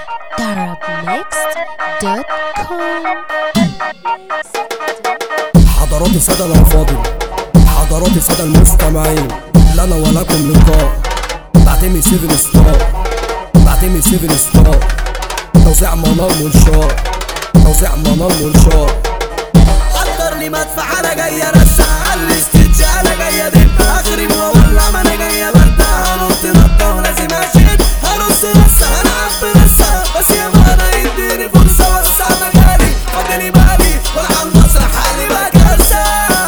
darabmixed.com حضرات السادة الأفاضل حضرات السادة المستمعين لنا ولكم لقاء بعتمد سيفن ستار بعتمد سيفن ستار توزيع منار منشار توزيع منار منشار حضر لي مدفع انا جاي ارسع على الاستيتش انا جاي ادب اخرب واولع ما انا جاي برتاح هنط نطه ولازم اشد هرص رصه هلعب برصه بس يا مانا اديني فرصه وسع مجالي فاضلي بالي والعب المسرح حالي بقى كارثه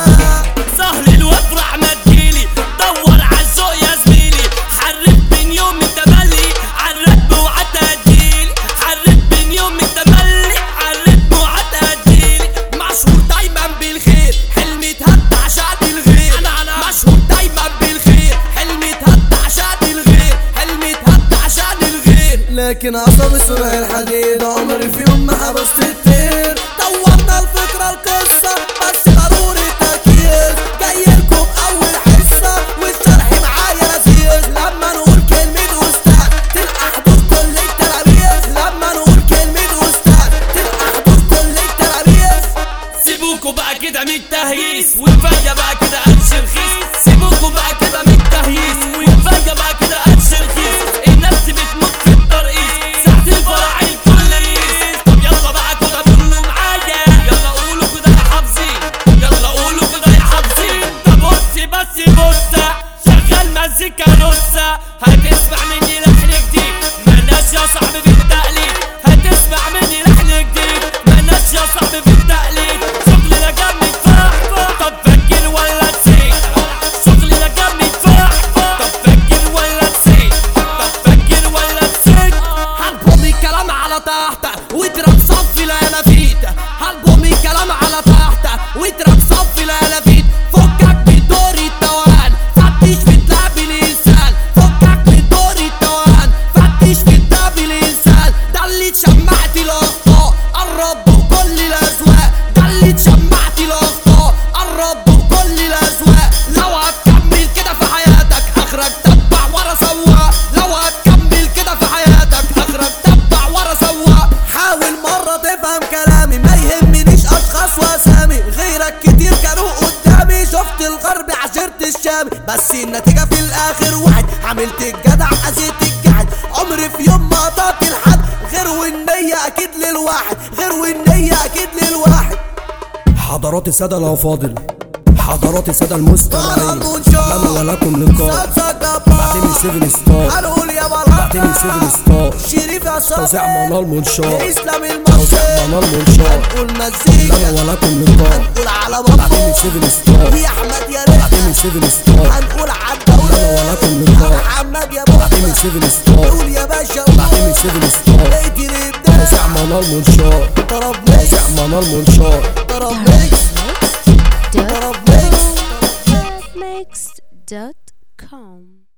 سهل الوفرع ما تجيلي دور عالذوق يا زميلي حرك بين يوم التملي عالرب وعالتهجيلي حرك بين يوم التملي عالرب وعالتهجيلي مشهور دايما بالخير حلمي اتهدى عشان الغير انا انا مشهور دايما بالخير حلمي اتهدى عشان الغير حلمي اتهدى عشان الغير لكن عصب سرع الحديد عمري في يوم ما حبست التير طورنا الفكرة القصة بس ضروري تركيز جايلكم أول حصة والشرح معايا لذيذ لما نقول كلمة أستاذ تلقى حضور كل التلاميذ لما نقول كلمة أستاذ تلقى حضور كل التلاميذ سيبوكوا بقى كده من التهييس وكفايه بقى كده قدش رخيص سيبوكوا بقى كده من التهييس وكفايه بقى كده قدش رخيص الناس بتموت في الترقيص ساعة الفرح الكل يقيس طب يلا بقى كده كله معايا يلا قولوا كده يا حافظين يلا قولوا كده يا حافظين طب بص بس بص شغل مزيكا نصة هتسمع مني لحن جديد مالناش يا صاحبي في التقليد هتسمع مني لحن جديد مالناش يا صاحبي في التقليد شغلنا جامد فحفة طب فكر ولا نسيت شغلنا جامد فحفة طب فكر ولا نسيت طب فكر ولا نسيت هنبوم الكلام على تحت واضرب صف لا انا فيت هنبوم الكلام على تحت واضرب صف لا انا فيت فكك من دور التوهان فتش في دلاب الانسان فكك من دور التوهان فتش في دلاب الانسان ده اللي اتشمعت الاخطاء قرب بكل الاذواق ده اللي اتشمعت الاخطاء قرب بكل الاذواق لو هتكمل كده في حياتك اخرك تتبع ورا سواق لو هتكمل كده في حياتك اخرك تتبع ورا سواق حاول مرة تفهم كلامي ما يهمنيش أشخاص وأسامي غيرك كتير كانوا قدامي شفت الغرب عشرت الشامي بس النتيجة في الآخر واحد عملت الجدع أذيت الجهل عمري في يوم ما قطعت الحد غير والنية أكيد للواحد غير والنية أكيد للواحد حضرات السادة الأفاضل حضرات السادة المستمعين ضرب لنا ولكم لقاء بعتمد سيفن ستار هنقول يا بعتمد سيفن بلد ستار شريف يا توزيع صاحبي منار منشار إسلام توزيع المصري منار منشار هنقول لنا مزيكا ولكم لقاء هنقول على بعتمد بابا سيفن ستار يا أحمد يا بعتمد ريت سيفن ستار هنقول على الدولة لنا ولكم لقاء محمد يا بعتمد بابا سيفن ستار قول يا باشا بعتمد سيفن ستار ايدي الابداع توزيع منار منشار ضرب ميكس توزيع منار منشار ضرب ميكس ضرب ميكس darabmixed.com